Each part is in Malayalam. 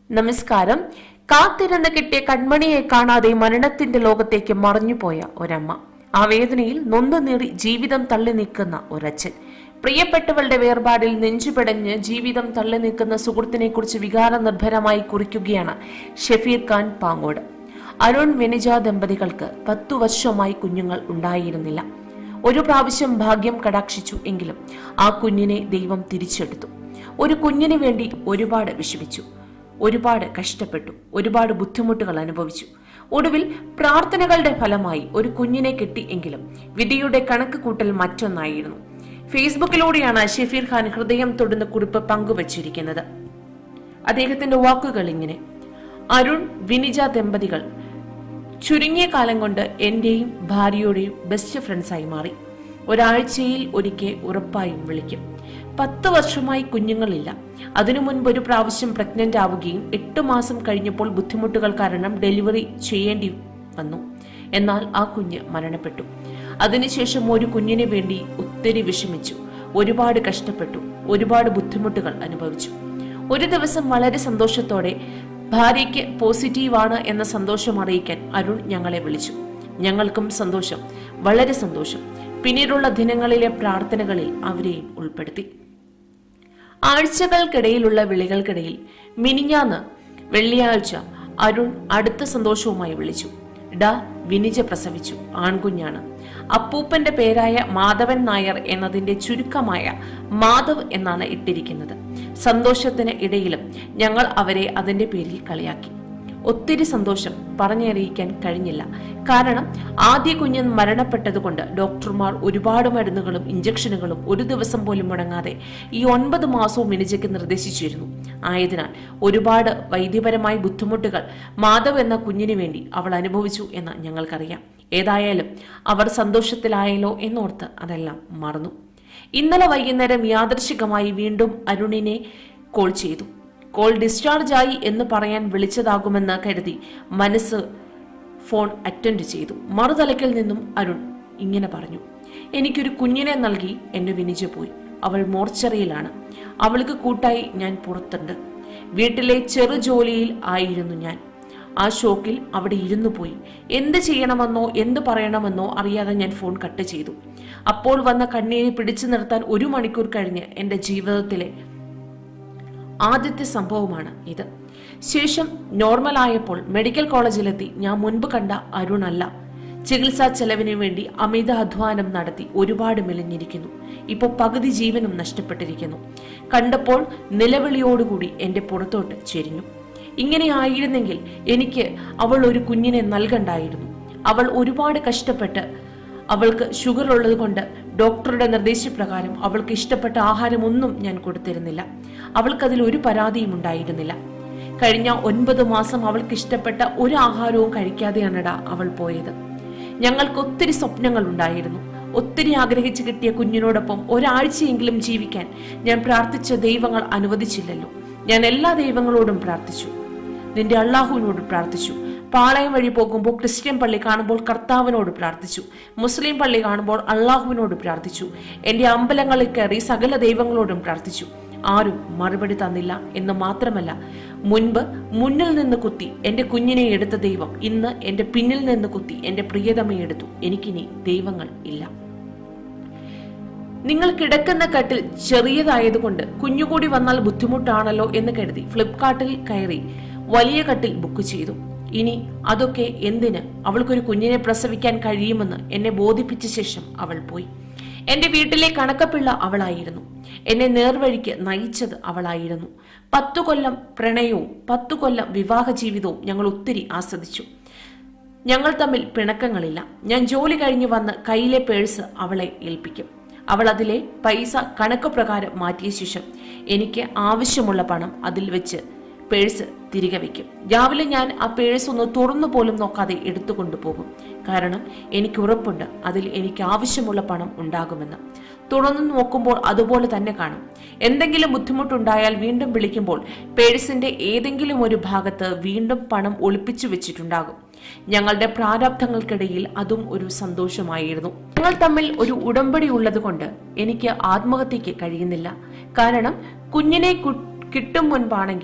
നമസ്കാരം കാത്തിരുന്ന് കിട്ടിയ കൺമണിയെ കാണാതെ മരണത്തിന്റെ ലോകത്തേക്ക് മറഞ്ഞുപോയ ഒരമ്മ ആ വേദനയിൽ നൊന്തു നീറി ജീവിതം തള്ളി നിൽക്കുന്ന ഒരച്ഛൻ പ്രിയപ്പെട്ടവളുടെ വേർപാടിൽ നെഞ്ചുപിടഞ്ഞ് ജീവിതം തള്ളി നിൽക്കുന്ന സുഹൃത്തിനെ കുറിച്ച് വികാര നിർഭരമായി കുറിക്കുകയാണ് ഷെഫീർ ഖാൻ പാങ്ങോട് അരുൺ വെനിജ ദമ്പതികൾക്ക് പത്തു വർഷമായി കുഞ്ഞുങ്ങൾ ഉണ്ടായിരുന്നില്ല ഒരു പ്രാവശ്യം ഭാഗ്യം കടാക്ഷിച്ചു എങ്കിലും ആ കുഞ്ഞിനെ ദൈവം തിരിച്ചെടുത്തു ഒരു കുഞ്ഞിന് വേണ്ടി ഒരുപാട് വിഷമിച്ചു ഒരുപാട് കഷ്ടപ്പെട്ടു ഒരുപാട് ബുദ്ധിമുട്ടുകൾ അനുഭവിച്ചു ഒടുവിൽ പ്രാർത്ഥനകളുടെ ഫലമായി ഒരു കുഞ്ഞിനെ കിട്ടി എങ്കിലും വിധിയുടെ കണക്ക് കൂട്ടൽ മറ്റൊന്നായിരുന്നു ഫേസ്ബുക്കിലൂടെയാണ് ഷെഫീർ ഖാൻ ഹൃദയം തൊടുന്ന കുറിപ്പ് പങ്കുവച്ചിരിക്കുന്നത് അദ്ദേഹത്തിന്റെ വാക്കുകൾ ഇങ്ങനെ അരുൺ വിനിജ ദമ്പതികൾ ചുരുങ്ങിയ കാലം കൊണ്ട് എന്റെയും ഭാര്യയുടെയും ബെസ്റ്റ് ഫ്രണ്ട്സായി മാറി ഒരാഴ്ചയിൽ ഒരിക്കൽ ഉറപ്പായും വിളിക്കും പത്ത് വർഷമായി കുഞ്ഞുങ്ങളില്ല അതിനു മുൻപ് ഒരു പ്രാവശ്യം പ്രഗ്നന്റ് ആവുകയും എട്ട് മാസം കഴിഞ്ഞപ്പോൾ ബുദ്ധിമുട്ടുകൾ കാരണം ഡെലിവറി ചെയ്യേണ്ടി വന്നു എന്നാൽ ആ കുഞ്ഞ് മരണപ്പെട്ടു അതിനുശേഷം ഒരു കുഞ്ഞിന് വേണ്ടി ഒത്തിരി വിഷമിച്ചു ഒരുപാട് കഷ്ടപ്പെട്ടു ഒരുപാട് ബുദ്ധിമുട്ടുകൾ അനുഭവിച്ചു ഒരു ദിവസം വളരെ സന്തോഷത്തോടെ ഭാര്യയ്ക്ക് പോസിറ്റീവാണ് എന്ന സന്തോഷം അറിയിക്കാൻ അരുൺ ഞങ്ങളെ വിളിച്ചു ഞങ്ങൾക്കും സന്തോഷം വളരെ സന്തോഷം പിന്നീടുള്ള ദിനങ്ങളിലെ പ്രാർത്ഥനകളിൽ അവരെയും ഉൾപ്പെടുത്തി ആഴ്ചകൾക്കിടയിലുള്ള വിളികൾക്കിടയിൽ മിനിഞ്ഞാന്ന് വെള്ളിയാഴ്ച അരുൺ അടുത്ത സന്തോഷവുമായി വിളിച്ചു ഡാ വിനിജ പ്രസവിച്ചു ആൺകുഞ്ഞാണ് അപ്പൂപ്പന്റെ പേരായ മാധവൻ നായർ എന്നതിന്റെ ചുരുക്കമായ മാധവ് എന്നാണ് ഇട്ടിരിക്കുന്നത് സന്തോഷത്തിന് ഇടയിലും ഞങ്ങൾ അവരെ അതിന്റെ പേരിൽ കളിയാക്കി ഒത്തിരി സന്തോഷം പറഞ്ഞറിയിക്കാൻ കഴിഞ്ഞില്ല കാരണം ആദ്യ കുഞ്ഞ് മരണപ്പെട്ടതുകൊണ്ട് ഡോക്ടർമാർ ഒരുപാട് മരുന്നുകളും ഇഞ്ചക്ഷനുകളും ഒരു ദിവസം പോലും മുടങ്ങാതെ ഈ ഒൻപത് മാസവും മിനിജയ്ക്ക് നിർദ്ദേശിച്ചിരുന്നു ആയതിനാൽ ഒരുപാട് വൈദ്യപരമായ ബുദ്ധിമുട്ടുകൾ മാധവ് എന്ന കുഞ്ഞിന് വേണ്ടി അവൾ അനുഭവിച്ചു എന്ന് ഞങ്ങൾക്കറിയാം ഏതായാലും അവർ സന്തോഷത്തിലായല്ലോ എന്നോർത്ത് അതെല്ലാം മറന്നു ഇന്നലെ വൈകുന്നേരം യാദൃശികമായി വീണ്ടും അരുണിനെ കോൾ ചെയ്തു കോൾ ഡിസ്ചാർജ് ആയി എന്ന് പറയാൻ വിളിച്ചതാകുമെന്ന് കരുതി മനസ്സ് ഫോൺ അറ്റൻഡ് ചെയ്തു മറുതലക്കിൽ നിന്നും അരുൺ ഇങ്ങനെ പറഞ്ഞു എനിക്കൊരു കുഞ്ഞിനെ നൽകി എന്നെ വിനിച്ചു പോയി അവൾ മോർച്ചറിയിലാണ് അവൾക്ക് കൂട്ടായി ഞാൻ പുറത്തുണ്ട് വീട്ടിലെ ചെറു ജോലിയിൽ ആയിരുന്നു ഞാൻ ആ ഷോക്കിൽ അവിടെ ഇരുന്നു പോയി എന്ത് ചെയ്യണമെന്നോ എന്ത് പറയണമെന്നോ അറിയാതെ ഞാൻ ഫോൺ കട്ട് ചെയ്തു അപ്പോൾ വന്ന കണ്ണീരെ പിടിച്ചു നിർത്താൻ ഒരു മണിക്കൂർ കഴിഞ്ഞ് എൻ്റെ ജീവിതത്തിലെ ആദ്യത്തെ സംഭവമാണ് ഇത് ശേഷം നോർമൽ ആയപ്പോൾ മെഡിക്കൽ കോളേജിലെത്തി ഞാൻ മുൻപ് കണ്ട അരുണല്ല ചികിത്സാ ചെലവിന് വേണ്ടി അമിത അധ്വാനം നടത്തി ഒരുപാട് മെലിഞ്ഞിരിക്കുന്നു ഇപ്പോൾ പകുതി ജീവനും നഷ്ടപ്പെട്ടിരിക്കുന്നു കണ്ടപ്പോൾ നിലവിളിയോടുകൂടി എൻ്റെ പുറത്തോട്ട് ചെരിഞ്ഞു ഇങ്ങനെ ആയിരുന്നെങ്കിൽ എനിക്ക് അവൾ ഒരു കുഞ്ഞിനെ നൽകണ്ടായിരുന്നു അവൾ ഒരുപാട് കഷ്ടപ്പെട്ട് അവൾക്ക് ഷുഗർ ഉള്ളത് കൊണ്ട് ഡോക്ടറുടെ നിർദ്ദേശപ്രകാരം അവൾക്ക് ഇഷ്ടപ്പെട്ട ആഹാരമൊന്നും ഞാൻ കൊടുത്തിരുന്നില്ല അവൾക്കതിൽ ഒരു പരാതിയും ഉണ്ടായിരുന്നില്ല കഴിഞ്ഞ ഒൻപത് മാസം അവൾക്ക് ഇഷ്ടപ്പെട്ട ഒരു ആഹാരവും കഴിക്കാതെയാണടാ അവൾ പോയത് ഞങ്ങൾക്ക് ഒത്തിരി സ്വപ്നങ്ങൾ ഉണ്ടായിരുന്നു ഒത്തിരി ആഗ്രഹിച്ചു കിട്ടിയ കുഞ്ഞിനോടൊപ്പം ഒരാഴ്ചയെങ്കിലും ജീവിക്കാൻ ഞാൻ പ്രാർത്ഥിച്ച ദൈവങ്ങൾ അനുവദിച്ചില്ലല്ലോ ഞാൻ എല്ലാ ദൈവങ്ങളോടും പ്രാർത്ഥിച്ചു നിന്റെ അള്ളാഹുവിനോട് പ്രാർത്ഥിച്ചു പാളയം വഴി പോകുമ്പോൾ ക്രിസ്ത്യൻ പള്ളി കാണുമ്പോൾ കർത്താവിനോട് പ്രാർത്ഥിച്ചു മുസ്ലിം പള്ളി കാണുമ്പോൾ അള്ളാഹുവിനോട് പ്രാർത്ഥിച്ചു എൻ്റെ അമ്പലങ്ങളിൽ കയറി സകല ദൈവങ്ങളോടും പ്രാർത്ഥിച്ചു ആരും മറുപടി തന്നില്ല എന്ന് മാത്രമല്ല മുൻപ് മുന്നിൽ നിന്ന് കുത്തി എൻ്റെ കുഞ്ഞിനെ എടുത്ത ദൈവം ഇന്ന് എൻ്റെ പിന്നിൽ നിന്ന് കുത്തി എൻ്റെ പ്രിയതമയെ എടുത്തു എനിക്കിനി ദൈവങ്ങൾ ഇല്ല നിങ്ങൾ കിടക്കുന്ന കട്ടിൽ ചെറിയതായതുകൊണ്ട് കുഞ്ഞുകൂടി വന്നാൽ ബുദ്ധിമുട്ടാണല്ലോ എന്ന് കരുതി ഫ്ലിപ്കാർട്ടിൽ കയറി വലിയ കട്ടിൽ ബുക്ക് ചെയ്തു ഇനി അതൊക്കെ എന്തിന് അവൾക്കൊരു കുഞ്ഞിനെ പ്രസവിക്കാൻ കഴിയുമെന്ന് എന്നെ ബോധിപ്പിച്ച ശേഷം അവൾ പോയി എന്റെ വീട്ടിലെ കണക്കപ്പിള്ള അവളായിരുന്നു എന്നെ നേർവഴിക്ക് നയിച്ചത് അവളായിരുന്നു പത്തു കൊല്ലം പ്രണയവും പത്തു കൊല്ലം വിവാഹ ജീവിതവും ഞങ്ങൾ ഒത്തിരി ആസ്വദിച്ചു ഞങ്ങൾ തമ്മിൽ പിണക്കങ്ങളില്ല ഞാൻ ജോലി കഴിഞ്ഞ് വന്ന് കയ്യിലെ പേഴ്സ് അവളെ ഏൽപ്പിക്കും അവൾ അതിലെ പൈസ കണക്ക് പ്രകാരം മാറ്റിയ ശേഷം എനിക്ക് ആവശ്യമുള്ള പണം അതിൽ വെച്ച് പേഴ്സ് തിരികെ വയ്ക്കും രാവിലെ ഞാൻ ആ പേഴ്സ് ഒന്ന് തുറന്നു പോലും നോക്കാതെ എടുത്തുകൊണ്ടു പോകും കാരണം എനിക്ക് ഉറപ്പുണ്ട് അതിൽ എനിക്ക് ആവശ്യമുള്ള പണം ഉണ്ടാകുമെന്ന് തുറന്നു നോക്കുമ്പോൾ അതുപോലെ തന്നെ കാണും എന്തെങ്കിലും ബുദ്ധിമുട്ടുണ്ടായാൽ വീണ്ടും വിളിക്കുമ്പോൾ പേഴ്സിന്റെ ഏതെങ്കിലും ഒരു ഭാഗത്ത് വീണ്ടും പണം ഒളിപ്പിച്ചു വെച്ചിട്ടുണ്ടാകും ഞങ്ങളുടെ പ്രാരാബ്ധങ്ങൾക്കിടയിൽ അതും ഒരു സന്തോഷമായിരുന്നു ഞങ്ങൾ തമ്മിൽ ഒരു ഉടമ്പടി ഉള്ളത് കൊണ്ട് എനിക്ക് ആത്മഹത്യക്ക് കഴിയുന്നില്ല കാരണം കുഞ്ഞിനെ കു- കിട്ടും മുൻപാണെങ്കിൽ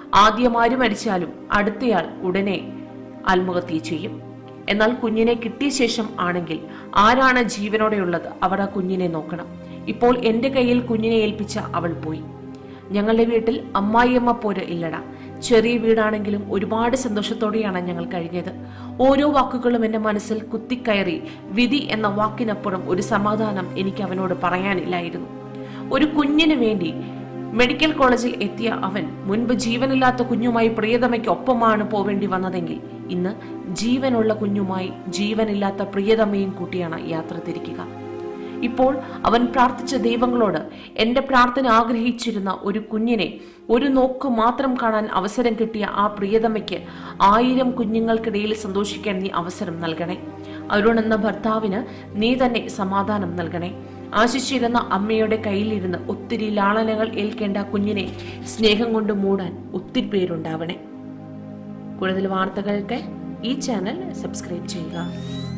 ആദ്യം ആര് മരിച്ചാലും അടുത്തയാൾ ഉടനെ ആത്മഹത്യ ചെയ്യും എന്നാൽ കുഞ്ഞിനെ കിട്ടിയ ശേഷം ആണെങ്കിൽ ആരാണ് ജീവനോടെയുള്ളത് അവർ ആ കുഞ്ഞിനെ നോക്കണം ഇപ്പോൾ എന്റെ കയ്യിൽ കുഞ്ഞിനെ ഏൽപ്പിച്ച അവൾ പോയി ഞങ്ങളുടെ വീട്ടിൽ അമ്മായിയമ്മ പോര് ഇല്ലടാ ചെറിയ വീടാണെങ്കിലും ഒരുപാട് സന്തോഷത്തോടെയാണ് ഞങ്ങൾ കഴിഞ്ഞത് ഓരോ വാക്കുകളും എന്റെ മനസ്സിൽ കുത്തിക്കയറി വിധി എന്ന വാക്കിനപ്പുറം ഒരു സമാധാനം എനിക്ക് അവനോട് പറയാനില്ലായിരുന്നു ഒരു കുഞ്ഞിന് വേണ്ടി മെഡിക്കൽ കോളേജിൽ എത്തിയ അവൻ മുൻപ് ജീവനില്ലാത്ത കുഞ്ഞുമായി പ്രിയതമയ്ക്ക് ഒപ്പമാണ് പോവേണ്ടി വന്നതെങ്കിൽ ഇന്ന് ജീവനുള്ള കുഞ്ഞുമായി ജീവനില്ലാത്ത പ്രിയതമയും കൂട്ടിയാണ് യാത്ര തിരിക്കുക ഇപ്പോൾ അവൻ പ്രാർത്ഥിച്ച ദൈവങ്ങളോട് എന്റെ പ്രാർത്ഥന ആഗ്രഹിച്ചിരുന്ന ഒരു കുഞ്ഞിനെ ഒരു നോക്ക് മാത്രം കാണാൻ അവസരം കിട്ടിയ ആ പ്രിയതമയ്ക്ക് ആയിരം കുഞ്ഞുങ്ങൾക്കിടയിൽ സന്തോഷിക്കാൻ നീ അവസരം നൽകണേ അരുൺ എന്ന ഭർത്താവിന് നീ തന്നെ സമാധാനം നൽകണേ ആശിച്ചിരുന്ന അമ്മയുടെ കയ്യിലിരുന്ന് ഒത്തിരി ലാളനകൾ ഏൽക്കേണ്ട കുഞ്ഞിനെ സ്നേഹം കൊണ്ട് മൂടാൻ ഒത്തിരി പേരുണ്ടാവണേ കൂടുതൽ വാർത്തകൾക്ക് ഈ ചാനൽ സബ്സ്ക്രൈബ് ചെയ്യുക